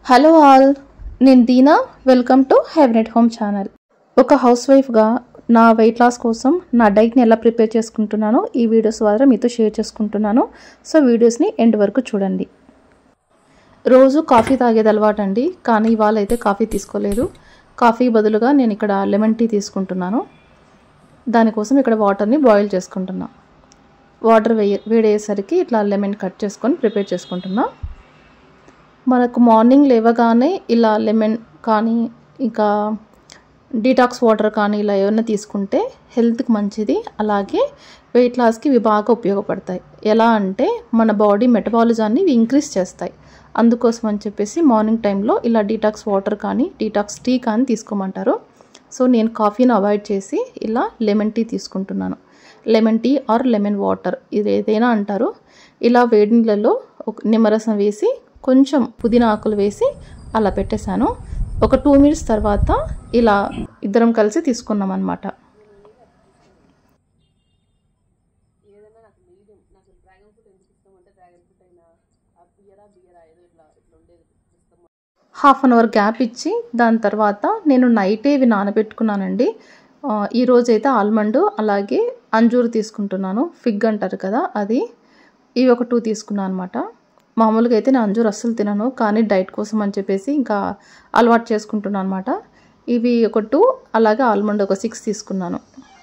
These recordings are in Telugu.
హలో ఆల్ నేను దీనా వెల్కమ్ టు హెవెనెట్ హోమ్ ఛానల్ ఒక హౌస్ వైఫ్గా నా వెయిట్ లాస్ కోసం నా డైట్ని ఎలా ప్రిపేర్ చేసుకుంటున్నానో ఈ వీడియోస్ ద్వారా మీతో షేర్ చేసుకుంటున్నాను సో వీడియోస్ని ఎండ్ వరకు చూడండి రోజు కాఫీ తాగేది అలవాటు అండి కానీ ఇవాళ అయితే కాఫీ తీసుకోలేదు కాఫీ బదులుగా నేను ఇక్కడ లెమన్ టీ తీసుకుంటున్నాను దానికోసం ఇక్కడ వాటర్ని బాయిల్ చేసుకుంటున్నా వాటర్ వేయ వేడయ్యేసరికి ఇట్లా లెమన్ కట్ చేసుకొని ప్రిపేర్ చేసుకుంటున్నా మనకు మార్నింగ్ లేవగానే ఇలా లెమన్ కానీ ఇంకా డీటాక్స్ వాటర్ కానీ ఇలా ఏమైనా తీసుకుంటే హెల్త్కి మంచిది అలాగే వెయిట్ లాస్కి ఇవి బాగా ఉపయోగపడతాయి ఎలా అంటే మన బాడీ మెటబాలిజాన్ని ఇవి ఇంక్రీజ్ చేస్తాయి అందుకోసం అని చెప్పేసి మార్నింగ్ టైంలో ఇలా డీటాక్స్ వాటర్ కానీ డీటాక్స్ టీ కానీ తీసుకోమంటారు సో నేను కాఫీని అవాయిడ్ చేసి ఇలా లెమన్ టీ తీసుకుంటున్నాను lemon tea or lemon water ఇది ఏదైనా అంటారు ఇలా వేడి నీళ్ళలో ఒక నిమ్మరసం వేసి కొంచెం పుదీనా ఆకులు వేసి అలా పెట్టేశాను ఒక టూ మినిట్స్ తర్వాత ఇలా ఇద్దరం కలిసి తీసుకున్నాం అనమాట హాఫ్ అన్ అవర్ గ్యాప్ ఇచ్చి దాని తర్వాత నేను నైటే ఇవి నానబెట్టుకున్నానండి ఈరోజు అయితే ఆల్మండ్ అలాగే అంజూరు తీసుకుంటున్నాను ఫిగ్ అంటారు కదా అది ఇవి ఒక టూ తీసుకున్నాను అనమాట మామూలుగా అయితే నేను అంజూరు అస్సలు తినను కానీ డైట్ కోసం అని చెప్పేసి ఇంకా అలవాటు చేసుకుంటున్నాను అనమాట ఇవి ఒక టూ అలాగే ఆల్మండ్ ఒక సిక్స్ తీసుకున్నాను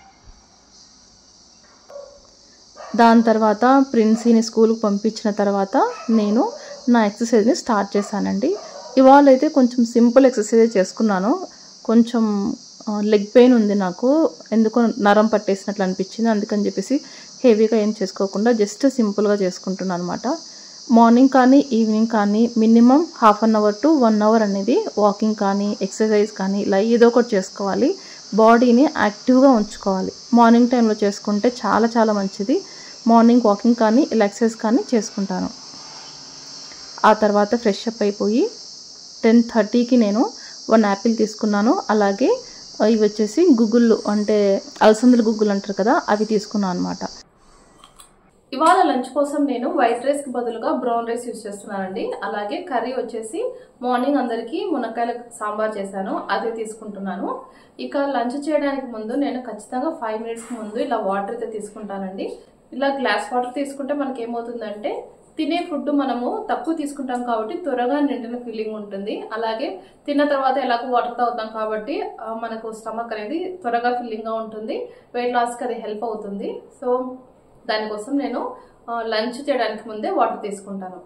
దాని తర్వాత ప్రిన్సీని స్కూల్కి పంపించిన తర్వాత నేను నా ఎక్సర్సైజ్ని స్టార్ట్ చేశానండి ఇవాళ అయితే కొంచెం సింపుల్ ఎక్సర్సైజ్ చేసుకున్నాను కొంచెం లెగ్ పెయిన్ ఉంది నాకు ఎందుకో నరం పట్టేసినట్లు అనిపించింది అందుకని చెప్పేసి హెవీగా ఏం చేసుకోకుండా జస్ట్ సింపుల్గా చేసుకుంటున్నాను అనమాట మార్నింగ్ కానీ ఈవినింగ్ కానీ minimum half an hour to one hour అనేది వాకింగ్ కానీ ఎక్సర్సైజ్ కానీ ఇలా ఏదో ఒకటి చేసుకోవాలి బాడీని యాక్టివ్గా ఉంచుకోవాలి మార్నింగ్ టైంలో చేసుకుంటే చాలా చాలా మంచిది మార్నింగ్ వాకింగ్ కానీ ఇలా ఎక్సర్సైజ్ కానీ చేసుకుంటాను ఆ తర్వాత ఫ్రెష్ అప్ అయిపోయి టెన్ థర్టీకి నేను వన్ యాపిల్ తీసుకున్నాను అలాగే ఇవి వచ్చేసి గుగ్గుళ్ళు అంటే అలసందల గుగ్గులు అంటారు కదా అవి తీసుకున్నాను అనమాట ఇవాళ లంచ్ కోసం నేను వైట్ రైస్కి బదులుగా బ్రౌన్ రైస్ యూజ్ చేస్తున్నానండి అలాగే కర్రీ వచ్చేసి మార్నింగ్ అందరికీ మునక్కాయల సాంబార్ చేశాను అదే తీసుకుంటున్నాను ఇక లంచ్ చేయడానికి ముందు నేను ఖచ్చితంగా ఫైవ్ మినిట్స్ ముందు ఇలా వాటర్ అయితే తీసుకుంటానండి ఇలా గ్లాస్ వాటర్ తీసుకుంటే మనకి ఏమవుతుందంటే తినే ఫుడ్ మనము తక్కువ తీసుకుంటాం కాబట్టి త్వరగా నిండిన ఫీలింగ్ ఉంటుంది అలాగే తిన్న తర్వాత ఎలాగో వాటర్ తాగుతాం కాబట్టి మనకు స్టమక్ అనేది త్వరగా ఫీలింగ్గా ఉంటుంది వెయిట్ లాస్కి అది హెల్ప్ అవుతుంది సో దానికోసం నేను లంచ్ చేయడానికి ముందే వాటర్ తీసుకుంటాను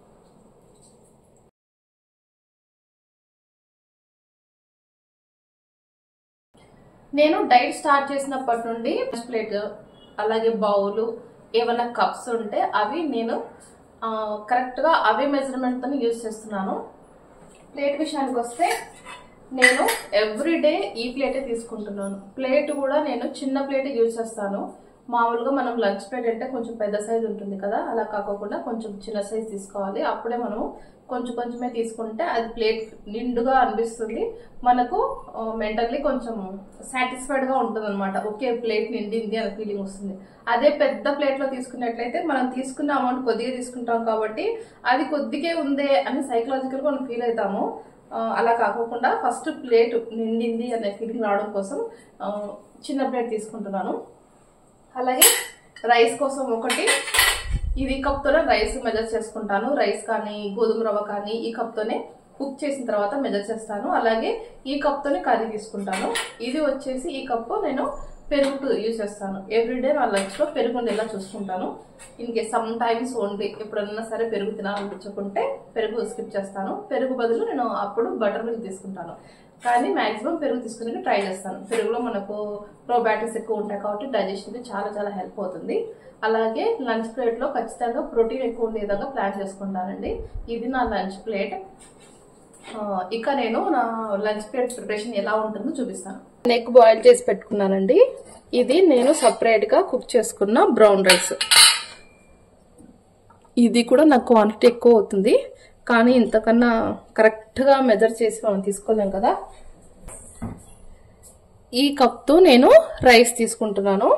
నేను డైట్ స్టార్ట్ చేసినప్పటి నుండి ప్లేట్ అలాగే బౌలు ఏమైనా కప్స్ ఉంటే అవి నేను కరెక్ట్గా అవే మెజర్మెంట్తో యూజ్ చేస్తున్నాను ప్లేట్ విషయానికి వస్తే నేను ఎవ్రీడే ఈ ప్లేటే తీసుకుంటున్నాను ప్లేట్ కూడా నేను చిన్న ప్లేటే యూజ్ చేస్తాను మామూలుగా మనం లంచ్ ప్లేట్ అంటే కొంచెం పెద్ద సైజ్ ఉంటుంది కదా అలా కాకోకుండా కొంచెం చిన్న సైజ్ తీసుకోవాలి అప్పుడే మనము కొంచెం కొంచెమే తీసుకుంటే అది ప్లేట్ నిండుగా అనిపిస్తుంది మనకు మెంటల్లీ కొంచెం సాటిస్ఫైడ్గా ఉంటుంది అనమాట ఓకే ప్లేట్ నిండింది అనే ఫీలింగ్ వస్తుంది అదే పెద్ద ప్లేట్లో తీసుకున్నట్లయితే మనం తీసుకున్న అమౌంట్ కొద్దిగా తీసుకుంటాం కాబట్టి అది కొద్దిగే ఉందే అని సైకలాజికల్గా మనం ఫీల్ అవుతాము అలా కాకోకుండా ఫస్ట్ ప్లేట్ నిండింది అనే ఫీలింగ్ రావడం కోసం చిన్న ప్లేట్ తీసుకుంటున్నాను అలాగే రైస్ కోసం ఒకటి ఇది కప్తోనే రైస్ మెజర్ చేసుకుంటాను రైస్ కానీ గోధుమ రవ్వ కానీ ఈ కప్తోనే కుక్ చేసిన తర్వాత మెజర్ చేస్తాను అలాగే ఈ కప్తోనే కర్రీ తీసుకుంటాను ఇది వచ్చేసి ఈ కప్పు నేను పెరుగు యూజ్ చేస్తాను ఎవ్రీడే నా లంచ్లో పెరుగు ఉండేలా చూసుకుంటాను in case sometimes only ఎప్పుడన్నా సరే పెరుగు తినాలనిపించుకుంటే పెరుగు స్కిప్ చేస్తాను పెరుగు బదులు నేను అప్పుడు బటర్ మిల్క్ తీసుకుంటాను కానీ మాక్సిమం పెరుగు తీసుకునే ట్రై చేస్తాను పెరుగులో మనకు ప్రోబయాటిక్స్ ఎక్కువ ఉంటాయి కాబట్టి డైజెషన్కి చాలా చాలా హెల్ప్ అవుతుంది అలాగే లంచ్ ప్లేట్లో ఖచ్చితంగా ప్రోటీన్ ఎక్కువ ఉండే విధంగా ప్లాన్ చేసుకుంటానండి ఇది నా లంచ్ ప్లేట్ ఇక నేను నా లంచ్ ప్లేట్ ప్రిపరేషన్ ఎలా ఉంటుందో చూపిస్తాను ఎగ్ బాయిల్ చేసి పెట్టుకున్నానండి ఇది నేను సపరేట్గా కుక్ చేసుకున్న బ్రౌన్ రైస్ ఇది కూడా నాకు క్వాంటిటీ ఎక్కువ అవుతుంది కానీ ఇంతకన్నా కరెక్ట్గా మెజర్ చేసి మనం తీసుకోలేం కదా ఈ కప్తో నేను రైస్ తీసుకుంటున్నాను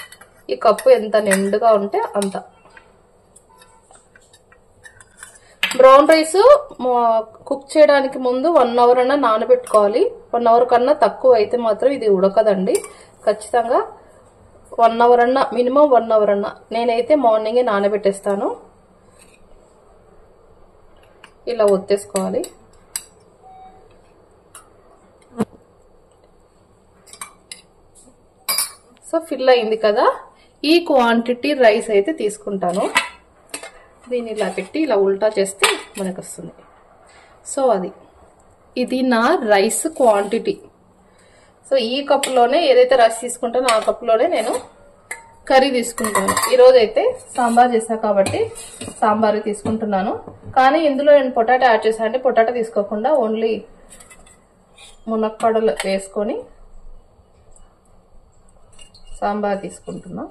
ఈ కప్పు ఎంత నిండుగా ఉంటే అంత బ్రౌన్ రైస్ కుక్ చేయడానికి ముందు వన్ అవర్ అన్నా నానబెట్టుకోవాలి వన్ అవర్ కన్నా తక్కువ అయితే మాత్రం ఇది ఉడకదండి ఖచ్చితంగా వన్ అవర్ అన్నా మినిమం వన్ అవర్ అన్నా నేనైతే మార్నింగే నానబెట్టేస్తాను ఇలా ఒత్తేసుకోవాలి సో ఫిల్ అయింది కదా ఈ క్వాంటిటీ రైస్ అయితే తీసుకుంటాను దీన్ని ఇలా పెట్టి ఇలా ఉల్టా చేస్తే మనకు వస్తుంది సో అది ఇది నా రైస్ క్వాంటిటీ సో ఈ కప్పులోనే ఏదైతే రైస్ తీసుకుంటానో ఆ కప్పులోనే నేను కర్రీ తీసుకుంటాను ఈరోజు అయితే సాంబార్ చేశా కాబట్టి సాంబార్ తీసుకుంటున్నాను కానీ ఇందులో నేను పొటాటో యాడ్ చేశాను అంటే పొటాటో తీసుకోకుండా ఓన్లీ మునక్కాడలు వేసుకొని సాంబార్ తీసుకుంటున్నా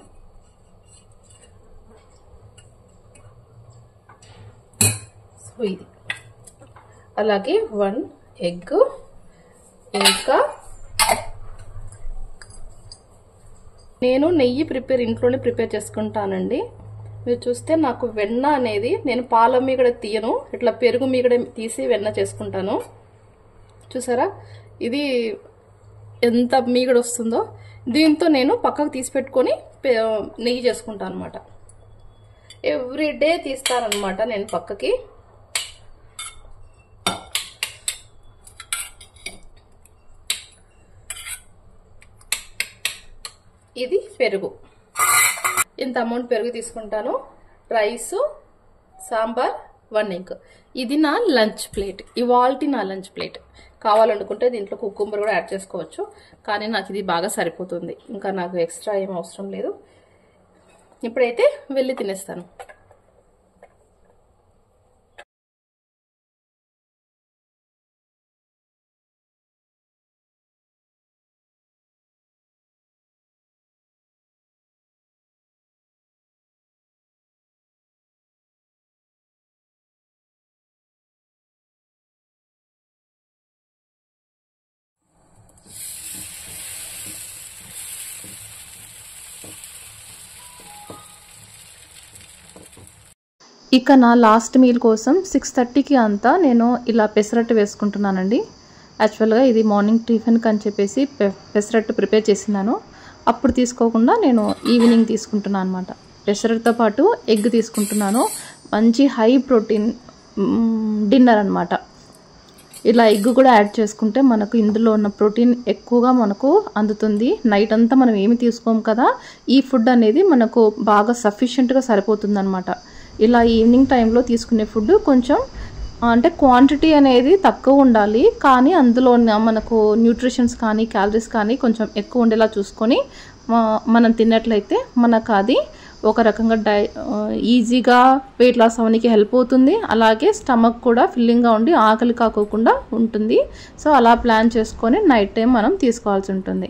సో ఇది అలాగే వన్ ఎగ్ ఇంకా నేను నెయ్యి ప్రిపేర్ ఇంట్లోనే ప్రిపేర్ చేసుకుంటానండి మీరు చూస్తే నాకు వెన్న అనేది నేను పాల మీగడ తీయను ఇట్లా పెరుగు మీగడ తీసి వెన్న చేసుకుంటాను చూసారా ఇది ఎంత మీగడ వస్తుందో దీంతో నేను పక్కకు తీసి పెట్టుకొని పె- నెయ్యి చేసుకుంటాను అనమాట ఎవ్రీ డే తీస్తానమాట నేను పక్కకి ఇది పెరుగు ఇంత అమౌంట్ పెరుగు తీసుకుంటాను రైస్ సాంబార్ వన్ ఎగ్ ఇది నా లంచ్ ప్లేట్ ఇవాల్టి నా లంచ్ ప్లేట్ కావాలనుకుంటే దీంట్లో కుకుంబర్ కూడా యాడ్ చేసుకోవచ్చు కానీ నాకు ఇది బాగా సరిపోతుంది ఇంకా నాకు ఎక్స్ట్రా ఏం అవసరం లేదు ఇప్పుడైతే వెళ్ళి తినేస్తాను ఇక నా లాస్ట్ మీల్ కోసం సిక్స్ థర్టీకి అంతా నేను ఇలా పెసరట్టు వేసుకుంటున్నానండి యాక్చువల్గా ఇది మార్నింగ్ టిఫిన్కి అని చెప్పేసి పె- పెసరట్టు ప్రిపేర్ చేసినాను అప్పుడు తీసుకోకుండా నేను ఈవినింగ్ తీసుకుంటున్నాను అనమాట పెసరట్టుతో పాటు ఎగ్ తీసుకుంటున్నాను మంచి హై ప్రోటీన్ డిన్నర్ అన్నమాట ఇలా ఎగ్ కూడా యాడ్ చేసుకుంటే మనకు ఇందులో ఉన్న ప్రోటీన్ ఎక్కువగా మనకు అందుతుంది నైట్ అంతా మనం ఏమి తీసుకోము కదా ఈ ఫుడ్ అనేది మనకు బాగా సఫిషియెంట్గా సరిపోతుంది అనమాట ఇలా ఈవినింగ్ టైంలో తీసుకునే ఫుడ్ కొంచెం అంటే క్వాంటిటీ అనేది తక్కువ ఉండాలి కానీ అందులో ఉన్న మనకు న్యూట్రిషన్స్ కానీ క్యాలరీస్ కానీ కొంచెం ఎక్కువ ఉండేలా చూసుకొని ఆ, మనం తిన్నట్లయితే మనకు అది ఒక రకంగా డై ఆ, ఈజీగా వెయిట్ లాస్ అవ్వడానికి హెల్ప్ అవుతుంది అలాగే స్టమక్ కూడా ఫిల్లింగ్గా ఉండి ఆకలి కాకోకుండా ఉంటుంది సో అలా ప్లాన్ చేసుకొని నైట్ టైం మనం తీసుకోవాల్సి ఉంటుంది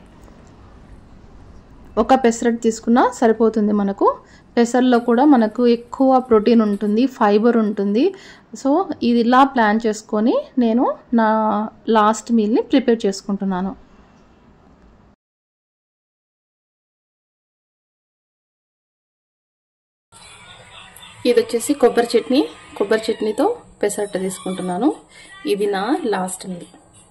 ఒక పెసరట్ తీసుకున్నా సరిపోతుంది మనకు పెసర్లో కూడా మనకు ఎక్కువ ప్రోటీన్ ఉంటుంది ఫైబర్ ఉంటుంది సో ఇది ఇలా ప్లాన్ చేసుకొని నేను నా లాస్ట్ మీల్ని ప్రిపేర్ చేసుకుంటున్నాను ఇది వచ్చేసి కొబ్బరి చట్నీ కొబ్బరి చట్నీతో పెసరట్ట తీసుకుంటున్నాను ఇది నా లాస్ట్ మీల్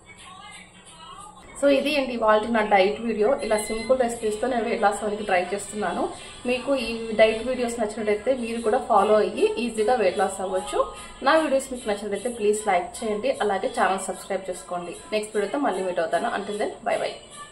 సో ఇది అండి వాళ్ళ నా డైట్ వీడియో ఇలా సింపుల్ రెసిపీస్తో నేను వెయిట్ లాస్ అవ్వడానికి ట్రై చేస్తున్నాను మీకు ఈ డైట్ వీడియోస్ నచ్చినట్టయితే మీరు కూడా ఫాలో అయ్యి ఈజీగా వెయిట్ లాస్ అవ్వచ్చు నా వీడియోస్ మీకు నచ్చినట్టయితే ప్లీజ్ లైక్ చేయండి అలాగే ఛానల్ సబ్స్క్రైబ్ చేసుకోండి నెక్స్ట్ వీడియోతో మళ్ళీ మీట్ అవుతాను అంటిల్ దెన్ బై బై